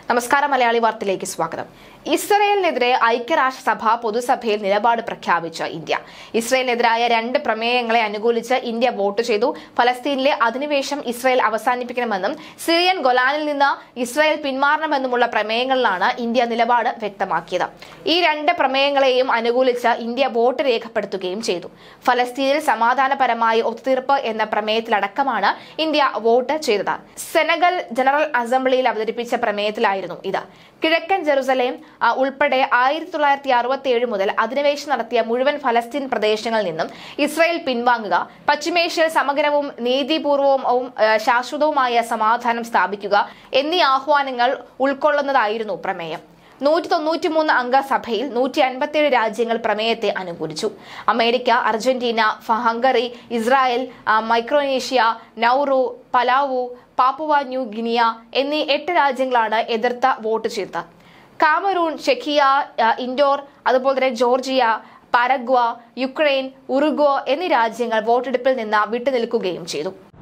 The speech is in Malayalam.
നമസ്കാരം മലയാളി വാർത്തയിലേക്ക് സ്വാഗതം ഇസ്രയേലിനെതിരെ ഐക്യരാഷ്ട്രസഭ പൊതുസഭയിൽ നിലപാട് പ്രഖ്യാപിച്ച ഇന്ത്യ ഇസ്രയേലിനെതിരായ രണ്ട് പ്രമേയങ്ങളെ അനുകൂലിച്ച് ഇന്ത്യ വോട്ട് ചെയ്തു ഫലസ്തീനിലെ അധിനിവേശം ഇസ്രയേൽ അവസാനിപ്പിക്കണമെന്നും സിറിയൻ ഗൊലാനിൽ നിന്ന് ഇസ്രയേൽ പിന്മാറണമെന്നുമുള്ള പ്രമേയങ്ങളിലാണ് ഇന്ത്യ നിലപാട് വ്യക്തമാക്കിയത് ഈ രണ്ട് പ്രമേയങ്ങളെയും അനുകൂലിച്ച് ഇന്ത്യ വോട്ട് രേഖപ്പെടുത്തുകയും ചെയ്തു ഫലസ്തീനിൽ സമാധാനപരമായ ഒത്തുതീർപ്പ് എന്ന പ്രമേയത്തിലടക്കമാണ് ഇന്ത്യ വോട്ട് ചെയ്തത് സെനഗൽ ജനറൽ അസംബ്ലിയിൽ അവതരിപ്പിച്ച പ്രമേയത്തിലായിരുന്നു ഇത് കിഴക്കൻ ജെറുസലേം ആ, ഉൾപ്പെടെ ആയിരത്തി തൊള്ളായിരത്തി അറുപത്തി ഏഴ് മുതൽ അധിനിവേശം നടത്തിയ മുഴുവൻ ഫലസ്തീൻ പ്രദേശങ്ങളിൽ നിന്നും ഇസ്രായേൽ പിൻവാങ്ങുക പശ്ചിമേഷ്യയിൽ സമഗ്രവും നീതിപൂർവവും ആ, ശാശ്വതവുമായ സമാധാനം സ്ഥാപിക്കുക എന്നീ ആഹ്വാനങ്ങൾ ഉൾക്കൊള്ളുന്നതായിരുന്നു പ്രമേയം നൂറ്റി തൊണ്ണൂറ്റിമൂന്ന് അംഗ സഭയിൽ നൂറ്റി അൻപത്തിയേഴ് രാജ്യങ്ങൾ പ്രമേയത്തെ അനുകൂലിച്ചു അമേരിക്ക അർജന്റീന ഫ- ഹംഗറി ഇസ്രായേൽ ആ, Micronesia Nauru Palau Papua New Guinea എന്നീ എട്ട് രാജ്യങ്ങളാണ് എതിർത്ത വോട്ട് ചെയ്തത് കാമറൂൺ ചെക്കിയ ആ, ഇൻഡോർ അതുപോലെ തന്നെ ജോർജിയ പാരഗ്വ യുക്രൈൻ ഉറുഗ്വ എന്നീ രാജ്യങ്ങൾ വോട്ടെടുപ്പിൽ നിന്ന് വിട്ടുനിൽക്കുകയും ചെയ്തു